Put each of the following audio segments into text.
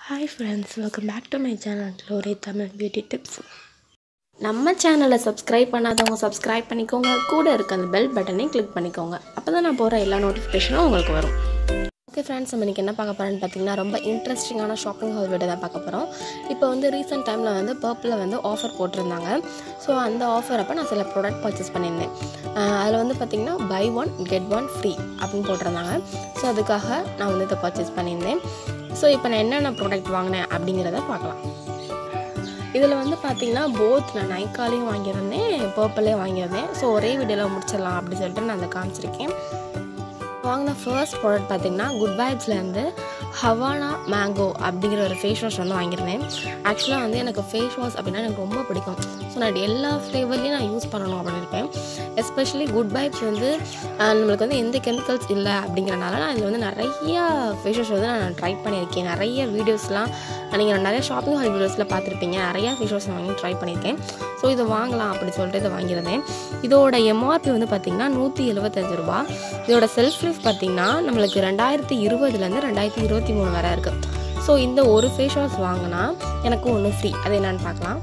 hi friends welcome back to my channel லோரே Tamil beauty tips நம்ம சேனலை சப்ஸ்கிரைப் பண்ணாதவங்க சப்ஸ்கிரைப் பண்ணிக்கோங்க கூட இருக்க அந்த பெல் பட்டனை கிளிக் பண்ணிக்கோங்க அப்போ தான் நான் போகிற எல்லா நோட்டிஃபிகேஷனும் உங்களுக்கு வரும் ஓகே ஃப்ரெண்ட்ஸ் நம்ம இன்றைக்கி என்ன பார்க்க போகிறோன்னு பார்த்தீங்கன்னா ரொம்ப இன்ட்ரெஸ்டிங்கான ஷாப்பிங் ஹால் வீடியோ தான் பார்க்க போகிறோம் இப்போ வந்து ரீசெண்ட் டைமில் வந்து பர்ப்பில் வந்து ஆஃபர் போட்டிருந்தாங்க ஸோ அந்த ஆஃபர் அப்போ நான் சில ப்ராடக்ட் பர்ச்சேஸ் பண்ணியிருந்தேன் அதில் வந்து பார்த்திங்கன்னா buy one get one free அப்படின்னு போட்டிருந்தாங்க ஸோ அதுக்காக நான் வந்து இதை பர்ச்சேஸ் பண்ணியிருந்தேன் ஸோ இப்போ நான் என்னென்ன ப்ராடக்ட் வாங்கினேன் அப்படிங்கிறத பார்க்கலாம் இதில் வந்து பார்த்தீங்கன்னா போத் நான் நைக்காலையும் வாங்கியிருந்தேன் பர்பிளையும் வாங்கியிருந்தேன் ஸோ ஒரே வீடியோவில் முடிச்சிடலாம் அப்படின்னு சொல்லிட்டு நான் அதை காமிச்சிருக்கேன் வாங்கின ஃபர்ஸ்ட் ப்ராடக்ட் பார்த்தீங்கன்னா குட் வைப்ஸ்லேருந்து ஹவானா மேங்கோ அப்படிங்கிற ஒரு ஃபேஸ் வாஷ் வந்து வாங்கியிருந்தேன் ஆக்சுவலாக வந்து எனக்கு ஃபேஸ் வாஷ் அப்படின்னா எனக்கு ரொம்ப பிடிக்கும் ஸோ நான் எல்லா ஃப்ளேவர்லேயும் நான் யூஸ் பண்ணணும் அப்படின்னு இருப்பேன் எஸ்பெஷலி குட் வைப்ஸ் வந்து ஆஹ், நம்மளுக்கு வந்து எந்த கெமிக்கல்ஸ் இல்லை அப்படிங்கிறனால நான் இதில் வந்து நிறையா ஃபேஸ் வாஷ் வந்து நான் ட்ரை பண்ணியிருக்கேன் நிறைய வீடியோஸ்லாம் நீங்கள் நிறைய ஷாப்பிங் ஹால் வீடியோஸில் பார்த்துருப்பீங்க நிறையா ஃபேஸ் வாஷ் வாங்கி ட்ரை பண்ணியிருக்கேன் ஸோ இதை வாங்கலாம் அப்படின்னு சொல்லிட்டு இதை வாங்கியிருந்தேன் இதோட எம்ஆர்பி வந்து பார்த்திங்கன்னா நூற்றி எழுபத்தஞ்சு ரூபா இதோட செல்ஃப் லைஃப் பார்த்திங்கன்னா நம்மளுக்கு ரெண்டாயிரத்தி இருபதுலேருந்து ரெண்டாயிரத்தி இருபத்தி மூணு வரை இருக்குது ஸோ இந்த ஒரு ஃபேஸ் வாஷ் வாங்கினா எனக்கு ஒன்று ஃப்ரீ அது என்னன்னு பார்க்கலாம்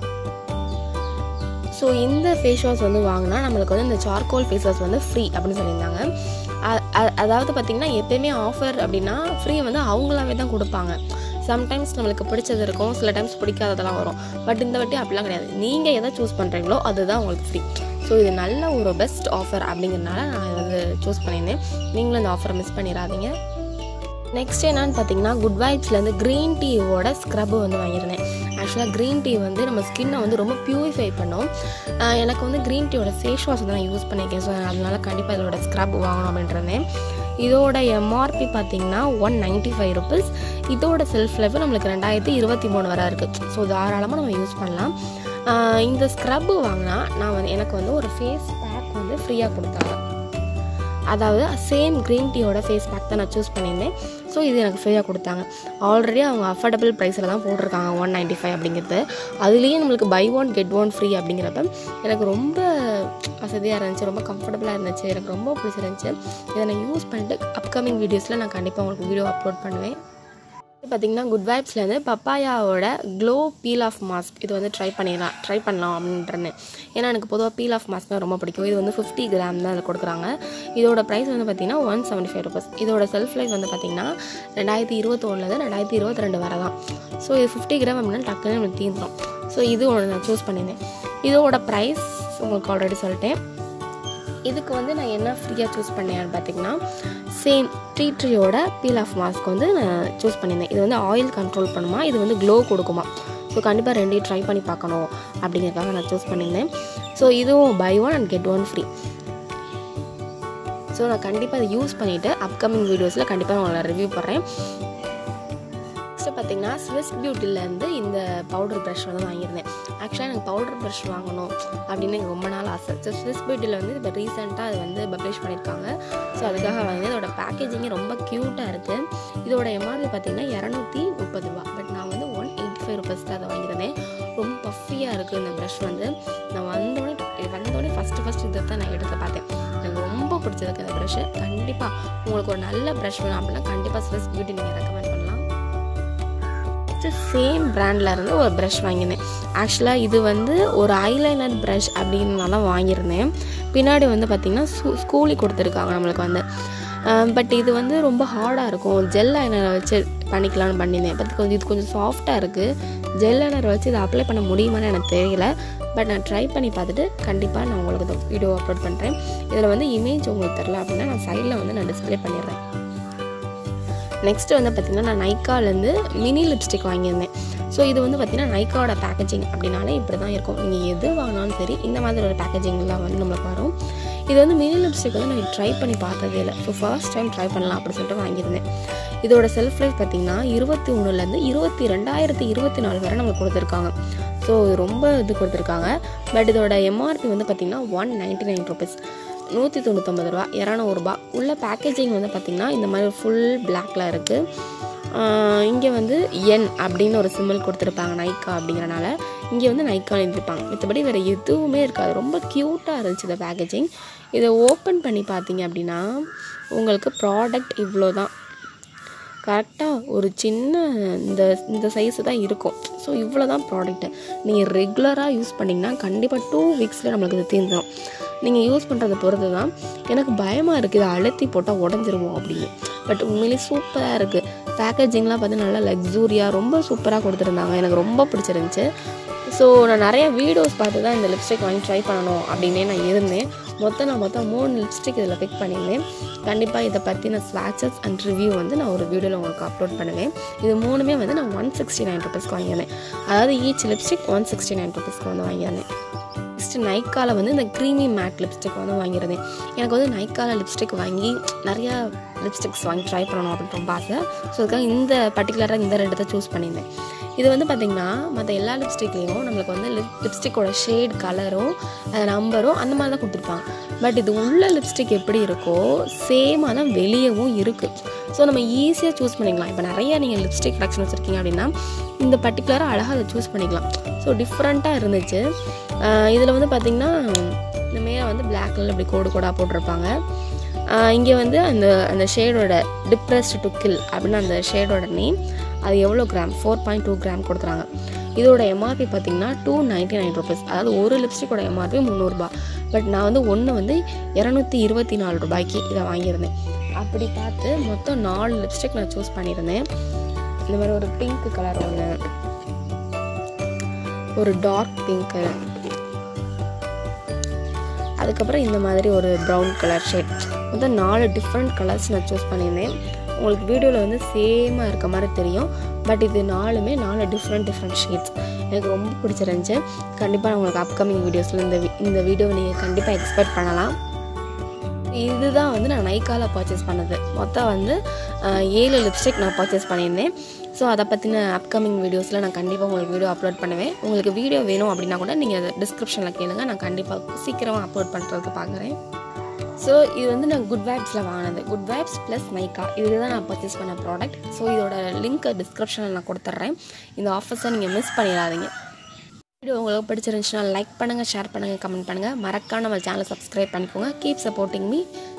ஸோ இந்த ஃபேஸ் வாஷ் வந்து வாங்கினா நம்மளுக்கு வந்து இந்த சார்கோல் ஃபேஸ் வாஷ் வந்து ஃப்ரீ அப்படின்னு சொல்லியிருந்தாங்க அ- அ- அதாவது பார்த்திங்கன்னா எப்பயுமே ஆஃபர் அப்படின்னா ஃப்ரீ வந்து அவங்களாவே தான் கொடுப்பாங்க சம்டைம்ஸ் நம்மளுக்கு பிடிச்சது இருக்கும் சில டைம்ஸ் பிடிக்காததெல்லாம் வரும் பட் இந்த வாட்டி அப்படிலாம் கிடையாது நீங்கள் எதை சூஸ் பண்ணுறீங்களோ அதுதான் உங்களுக்கு ஃப்ரீ ஸோ இது நல்ல ஒரு பெஸ்ட் ஆஃபர் அப்படிங்கிறனால நான் இதை வந்து சூஸ் பண்ணியிருந்தேன் நீங்களும் இந்த ஆஃபரை மிஸ் பண்ணிடாதீங்க நெக்ஸ்ட் என்னன்னு பார்த்தீங்கன்னா குட் வைப்ஸ்லேருந்து க்ரீன் டீயோட ஸ்க்ரப் வந்து வாங்கியிருந்தேன் ஆக்சுவலாக க்ரீன் டீ வந்து நம்ம ஸ்கின்னை வந்து ரொம்ப பியூரிஃபை பண்ணும் ஆஹ் எனக்கு வந்து க்ரீன் டீயோட ஃபேஸ் வாஷ் வந்து நான் யூஸ் பண்ணியிருக்கேன் ஸோ அதனால கண்டிப்பாக இதோட ஸ்க்ரப் வாங்கணும் அப்படின்றதேன் இதோட எம்ஆர்பி பார்த்தீங்கன்னா ஒன் நைன்ட்டி ஃபைவ் ருபீஸ் இதோட செல்ஃப் லைஃப் நம்மளுக்கு ரெண்டாயிரத்தி இருபத்தி மூணு வரை இருக்குது ஸோ தாராளமாக நம்ம யூஸ் பண்ணலாம் ஆஹ் இந்த ஸ்க்ரப் வாங்கினா நான் வந்து எனக்கு வந்து ஒரு ஃபேஸ் பேக் வந்து ஃப்ரீயாக கொடுத்தாங்க அதாவது சேம் க்ரீன் டீயோட ஃபேஸ் பேக் தான் நான் சூஸ் பண்ணியிருந்தேன் ஸோ இது எனக்கு ஃப்ரீயாக கொடுத்தாங்க ஆல்ரெடி அவங்க அஃபோர்டபுள் ப்ரைஸில் தான் போட்டிருக்காங்க ஒன் நைன்ட்டி ஃபைவ் அப்படிங்கிறது அதுலேயே நம்மளுக்கு buy one get one free அப்படிங்கிறப்ப எனக்கு ரொம்ப வசதியாக இருந்துச்சு ரொம்ப கம்ஃபர்டபுளாக இருந்துச்சு எனக்கு ரொம்ப பிடிச்சிருந்துச்சு இதை நான் யூஸ் பண்ணிட்டு அப்கமிங் வீடியோஸில் நான் கண்டிப்பாக உங்களுக்கு வீடியோ அப்லோட் பண்ணுவேன் பார்த்தீங்கன்னா குட் வைப்ஸ்லேருந்து பப்பாயாவோட க்ளோ பீல் ஆஃப் மாஸ்க் இது வந்து ட்ரை பண்ணிடலாம் ட்ரை பண்ணலாம் அப்படின்றேன் ஏன்னா எனக்கு பொதுவாக பீல் ஆஃப் மாஸ்க் ரொம்ப பிடிக்கும் இது வந்து ஃபிஃப்டி கிராம் தான் அதில் கொடுக்குறாங்க இதோட ப்ரைஸ் வந்து பார்த்தீங்கன்னா ஒன் செவன்ட்டி ஃபைவ் ருபீஸ் இதோட செல்ஃப் லைஃப் வந்து பார்த்தீங்கன்னா ரெண்டாயிரத்தி இருபத்தொன்னுலேருந்து ரெண்டாயிரத்தி இருபத்தி ரெண்டு வரை தான் ஸோ இது ஃபிஃப்டி கிராம் அப்படின்னா டக்குன்னு நமக்கு தீர்ந்துடும் ஸோ இது ஒன்று நான் சூஸ் பண்ணியிருந்தேன் இதோட ப்ரைஸ் உங்களுக்கு ஆல்ரெடி சொல்லிட்டேன் இதுக்கு வந்து நான் என்ன ஃப்ரீயாக சூஸ் பண்ணேன்னு பார்த்தீங்கன்னா சேம் ட்ரீ ட்ரீயோட பீல் ஆஃப் மாஸ்க் வந்து நான் சூஸ் பண்ணியிருந்தேன் இது வந்து ஆயில் கண்ட்ரோல் பண்ணுமா இது வந்து க்ளோ கொடுக்குமா ஸோ கண்டிப்பாக ரெண்டையும் ட்ரை பண்ணி பார்க்கணும் அப்படிங்கிறதுக்காக நான் சூஸ் பண்ணியிருந்தேன் ஸோ இதுவும் buy one and get one free so நான் கண்டிப்பாக அதை யூஸ் பண்ணிவிட்டு அப்கமிங் வீடியோஸில் கண்டிப்பாக நான் உங்களை ரிவ்யூ பண்ணுறேன் நெக்ஸ்ட்டு பார்த்தீங்கன்னா ஸ்விஸ் பியூட்டிலேருந்து இந்த பவுடர் ப்ரஷ் வந்து வாங்கியிருந்தேன் ஆக்சுவலாக எனக்கு பவுடர் ப்ரஷ் வாங்கணும் அப்படின்னு எனக்கு ரொம்ப நாள் ஆசை ஸோ ஸ்விஸ் பியூட்டியில் வந்து இப்போ ரீசெண்டாக அது வந்து பப்ளிஷ் பண்ணியிருக்காங்க ஸோ அதுக்காக வாங்கி இதோட பேக்கேஜிங்கே ரொம்ப க்யூட்டாக இருக்குது இதோட எம்ஆர்பி பார்த்தீங்கன்னா இரநூத்தி முப்பது ரூபா பட் நான் வந்து ஒன் எயிட்டி ஃபைவ் ருபீஸ் தான் அதை வாங்கியிருந்தேன் ரொம்ப பஃபியாக இருக்குது இந்த ப்ரஷ் வந்து நான் வந்தோடனே வந்தோடனே ஃபஸ்ட்டு ஃபஸ்ட்டு இதை தான் நான் எடுத்து பார்த்தேன் எனக்கு ரொம்ப பிடிச்சிருக்கு இந்த ப்ரஷ்ஷு கண்டிப்பாக உங்களுக்கு ஒரு நல்ல ப்ரஷ் வேணும் அப்படின்னா கண்டிப்பாக ஸ்விஸ் பியூட்டி நீங்கள் ரெக்கமெண்ட் பண்ணலாம் நெக்ஸ்ட்டு சேம் பிராண்டில் இருந்து ஒரு ப்ரஷ் வாங்கியிருந்தேன் ஆக்சுவலாக இது வந்து ஒரு ஐலைனர் ப்ரஷ் அப்படின்னு நான் தான் வாங்கியிருந்தேன் பின்னாடி வந்து பார்த்திங்கன்னா ஸ்கூ ஸ்கூலி கொடுத்துருக்காங்க நம்மளுக்கு வந்து பட் இது வந்து ரொம்ப ஹார்டாக இருக்கும் ஜெல் ஐலனர் வச்சு பண்ணிக்கலாம்னு பண்ணியிருந்தேன் பட் கொஞ்சம் இது கொஞ்சம் சாஃப்டாக இருக்குது ஜெல் ஐலனர் வச்சு இதை அப்ளை பண்ண முடியுமான்னு எனக்கு தெரியல பட் நான் ட்ரை பண்ணி பார்த்துட்டு கண்டிப்பாக நான் உங்களுக்கு இந்த வீடியோ அப்லோட் பண்ணுறேன் இதில் வந்து இமேஜ் உங்களுக்கு தெரில அப்படின்னா நான் சைடில் வந்து நான் டிஸ்ப்ளே பண்ணிடுறேன் நெக்ஸ்ட் வந்து பார்த்திங்கன்னா நான் நைக்காலேருந்து மினி லிப்ஸ்டிக் வாங்கியிருந்தேன் ஸோ இது வந்து பார்த்திங்கன்னா நைக்காவோட பேக்கேஜிங் அப்படின்னாலே இப்படி தான் இருக்கும் நீங்கள் எது வாங்கினாலும் சரி இந்த மாதிரி ஒரு பேக்கேஜிங்லாம் வந்து நம்மளுக்கு வரும் இது வந்து மினி லிப்ஸ்டிக் வந்து நான் ட்ரை பண்ணி பார்த்ததே இல்லை ஸோ ஃபர்ஸ்ட் டைம் ட்ரை பண்ணலாம் அப்படி சொல்லிட்டு வாங்கியிருந்தேன் இதோட செல்ஃப் லைஃப் பார்த்திங்கன்னா இருபத்தி ஒன்றுலேருந்து இருபத்தி ரெண்டாயிரத்தி இருபத்தி நாலு வரை நம்மளுக்கு கொடுத்துருக்காங்க ஸோ ரொம்ப இது கொடுத்துருக்காங்க பட் இதோட எம்ஆர்பி வந்து பார்த்திங்கன்னா ஒன் நைன்ட்டி நைன் ருபீஸ் நூற்றி தொண்ணூத்தொம்பது ரூபா இரநூறுபா உள்ள பேக்கேஜிங் வந்து பார்த்திங்கன்னா இந்த மாதிரி ஃபுல் பிளாக்ல இருக்குது இங்கே வந்து என் அப்படின்னு ஒரு சிம்பிள் கொடுத்துருப்பாங்க நைக்கா அப்படிங்கிறனால இங்கே வந்து நைக்கான்னு எழுதிருப்பாங்க மற்றபடி வேறு எதுவுமே இருக்காது ரொம்ப க்யூட்டாக இருந்துச்சு இந்த பேக்கேஜிங் இதை ஓப்பன் பண்ணி பார்த்தீங்க அப்படின்னா உங்களுக்கு ப்ராடக்ட் இவ்வளோ தான் கரெக்டாக ஒரு சின்ன இந்த இந்த சைஸு தான் இருக்கும் ஸோ இவ்வளோ தான் ப்ராடக்ட்டு நீங்கள் ரெகுலராக யூஸ் பண்ணிங்கன்னா கண்டிப்பாக டூ வீக்ஸில் நம்மளுக்கு இது தீர்ந்துடும் நீங்கள் யூஸ் பண்ணுறத பொறுத்து தான் எனக்கு பயமாக இருக்குது இதை அழுத்தி போட்டால் உடஞ்சிருவோம் அப்படின்னு பட் உண்மையிலேயே சூப்பராக இருக்குது பேக்கேஜிங்லாம் பார்த்து நல்லா லக்ஸூரியாக ரொம்ப சூப்பராக கொடுத்துருந்தாங்க எனக்கு ரொம்ப பிடிச்சிருந்துச்சு ஸோ நான் நிறைய வீடியோஸ் பார்த்து தான் இந்த லிப்ஸ்டிக் வாங்கி ட்ரை பண்ணணும் அப்படின்னே நான் இருந்தேன் மொத்தம் நான் மொத்தம் மூணு லிப்ஸ்டிக் இதில் பிக் பண்ணியிருந்தேன் கண்டிப்பாக இதை பற்றின ஸ்வாட்சஸ் அண்ட் ரிவ்யூ வந்து நான் ஒரு வீடியோவில் உங்களுக்கு அப்லோட் பண்ணுவேன் இது மூணுமே வந்து நான் ஒன் சிக்ஸ்டி நைன் ருபீஸ்க்கு வாங்கியிருந்தேன் அதாவது each lipstick one sixty nine ருபீஸ்க்கு வந்து வாங்கியிருந்தேன் நெக்ஸ்ட்டு நைக்காவில் வந்து இந்த க்ரீமி மேட் லிப்ஸ்டிக் வந்து வாங்கியிருந்தேன் எனக்கு வந்து நைக்காவில் லிப்ஸ்டிக் வாங்கி நிறையா லிப்ஸ்டிக்ஸ் வாங்கி ட்ரை பண்ணணும் அப்படின்னு ரொம்ப ஆசை ஸோ அதுக்காக இந்த பர்டிகுலராக இந்த ரெண்டு தான் சூஸ் பண்ணியிருந்தேன் இது வந்து பார்த்திங்கன்னா மற்ற எல்லா லிப்ஸ்டிக்லேயும் நம்மளுக்கு வந்து லிப் லிப்ஸ்டிக்கோட ஷேட் கலரும் நம்பரும் அந்த மாதிரி தான் கொடுத்துருப்பாங்க பட் இது உள்ள லிப்ஸ்டிக் எப்படி இருக்கோ சேமாக தான் வெளியவும் இருக்குது ஸோ நம்ம ஈஸியாக சூஸ் பண்ணிக்கலாம் இப்போ நிறைய நீங்கள் லிப்ஸ்டிக் கலெக்ஷன் வச்சுருக்கீங்க அப்படின்னா இந்த பர்டிகுலராக அழகாக அதை சூஸ் பண்ணிக்கலாம் ஸோ டிஃப்ரெண்ட்டாக இருந்துச்சு இதில் வந்து பார்த்திங்கன்னா இந்த மேலே வந்து பிளாக் கலர் இப்படி கோடு கோடாக போட்டிருப்பாங்க இங்கே வந்து அந்த அந்த ஷேடோட டிப்ரெஸ்ட் டு கில் அப்படின்னு அந்த ஷேடோட நேம் அது எவ்வளோ gram four point two gram கொடுக்குறாங்க இதோட எம்ஆர்பி பார்த்தீங்கன்னா டூ நைன்ட்டி நைன் ருபீஸ் அதாவது ஒரு லிப்ஸ்டிக்கோட எம்ஆர்பி முந்நூறுரூபா பட் நான் வந்து ஒன்று வந்து இரநூத்தி இருபத்தி நாலு ரூபாய்க்கு இதை வாங்கியிருந்தேன் அப்படி பார்த்து மொத்தம் நாலு லிப்ஸ்டிக் நான் சூஸ் பண்ணியிருந்தேன் இந்த மாதிரி ஒரு பிங்க் கலர் ஒன்று ஒரு டார்க் பிங்க்கு அதுக்கப்புறம் இந்த மாதிரி ஒரு ப்ரௌன் கலர் ஷேட் மொத்தம் நாலு டிஃப்ரெண்ட் கலர்ஸ் நான் சூஸ் பண்ணியிருந்தேன் உங்களுக்கு வீடியோவில் வந்து சேமாக இருக்க மாதிரி தெரியும் பட் இது நாலுமே நாலு டிஃப்ரெண்ட் டிஃப்ரெண்ட் ஷேட்ஸ் எனக்கு ரொம்ப பிடிச்சிருந்துச்சு கண்டிப்பாக உங்களுக்கு அப்கமிங் வீடியோஸில் இந்த வி- இந்த வீடியோவை நீங்கள் கண்டிப்பாக எக்ஸ்பெக்ட் பண்ணலாம் இதுதான் வந்து நான் நைக்காவில் பர்ச்சேஸ் பண்ணது மொத்தம் வந்து அஹ், ஏழு லிப்ஸ்டிக் நான் பர்ச்சேஸ் பண்ணியிருந்தேன் ஸோ அதை பற்றின அப்கமிங் வீடியோஸில் நான் கண்டிப்பாக உங்களுக்கு வீடியோ அப்லோட் பண்ணுவேன் உங்களுக்கு வீடியோ வேணும் அப்படின்னா கூட நீங்கள் டிஸ்கிரிப்ஷனில் கேளுங்க நான் கண்டிப்பாக சீக்கிரமாக அப்லோட் பண்ணுறதுக்கு பார்க்குறேன் ஸோ இது வந்து நான் குட் வைப்ஸில் வாங்கினது குட் வைப்ஸ் ப்ளஸ் நைக்கா இதுதான் நான் பர்ச்சேஸ் பண்ண ப்ராடக்ட் ஸோ இதோட லிங்க் டிஸ்கிரிப்ஷனில் நான் கொடுத்துட்றேன் இந்த ஆஃபர்ஸை நீங்கள் மிஸ் பண்ணிடாதீங்க வீடியோ உங்களுக்கு பிடிச்சிருந்துச்சுன்னா லைக் பண்ணுங்கள் ஷேர் பண்ணுங்கள் கமெண்ட் பண்ணுங்கள் மறக்காம நம்ம சேனலை சப்ஸ்கிரைப் பண்ணிக்கோங்க கீப் சப்போர்ட்டிங் மீ